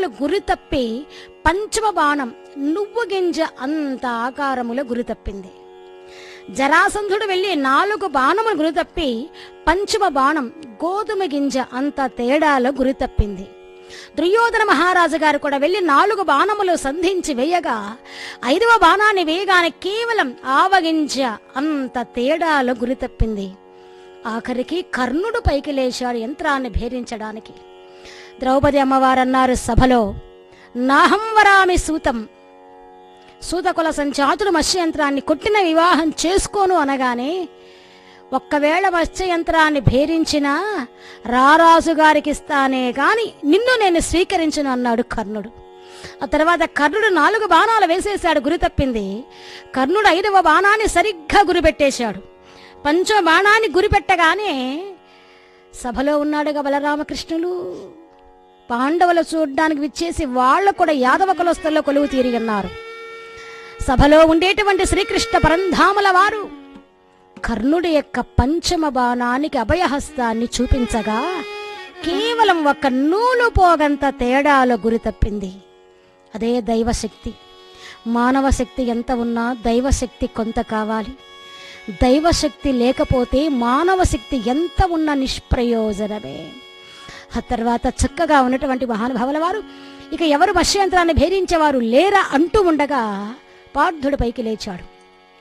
బాణములు గురి తప్పి పంచమ బాణం నువ్వు గింజ అంత ఆకారములో గురి తప్పింది జరాసంధుడు వెళ్లి నాలుగు బాణములు గురి తప్పి పంచమ బాణం గోధుమ గింజ అంత తేడాలో గురి తప్పింది దుర్యోధన మహారాజు గారు కూడా వెళ్లి నాలుగు బాణములు సంధించి వేయగా ఐదవ బాణాన్ని వేయగానే కేవలం ఆవగింజ అంత తేడాలో గురి తప్పింది ఆఖరికి కర్ణుడు పైకి లేచాడు యంత్రాన్ని భేదించడానికి ద్రౌపది అమ్మవారు అన్నారు సభలో నాహం వరామి సూతం సూతకుల సంచాతుడు మత్స్యయంత్రాన్ని కొట్టిన వివాహం చేసుకోను అనగానే ఒక్కవేళ మత్స్యయంత్రాన్ని భేరించినా రారాజు గారికి ఇస్తానే గాని నిన్ను నేను స్వీకరించను అన్నాడు కర్ణుడు ఆ తర్వాత కర్ణుడు నాలుగు బాణాలు వేసేశాడు గురి తప్పింది కర్ణుడు ఐదవ బాణాన్ని సరిగ్గా గురిపెట్టేశాడు పంచో బాణాన్ని గురిపెట్టగానే సభలో ఉన్నాడుగా బలరామకృష్ణులు పాండవులు చూడ్డానికి విచ్చేసి వాళ్ళు కూడా యాదవ కులస్తుల్లో కొలువు తీరిగన్నారు సభలో ఉండేటువంటి శ్రీకృష్ణ పరంధాముల వారు కర్ణుడి యొక్క పంచమ బాణానికి అభయహస్తాన్ని చూపించగా కేవలం ఒక నూలు పోగంత తేడాలో గురి తప్పింది అదే దైవశక్తి మానవ శక్తి ఎంత ఉన్నా దైవశక్తి కొంత కావాలి దైవశక్తి లేకపోతే మానవ శక్తి ఎంత ఉన్న నిష్ప్రయోజనమే ఆ తర్వాత చక్కగా ఉన్నటువంటి మహానుభావుల వారు ఇక ఎవరు మత్స్యంత్రాన్ని భేదించేవారు లేరా అంటూ ఉండగా పార్థుడు పైకి లేచాడు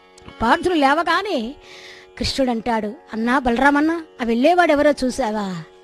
పార్థుడు లేవగానే కృష్ణుడు అంటాడు అన్నా బలరామన్న ఆ వెళ్ళేవాడు ఎవరో చూసావా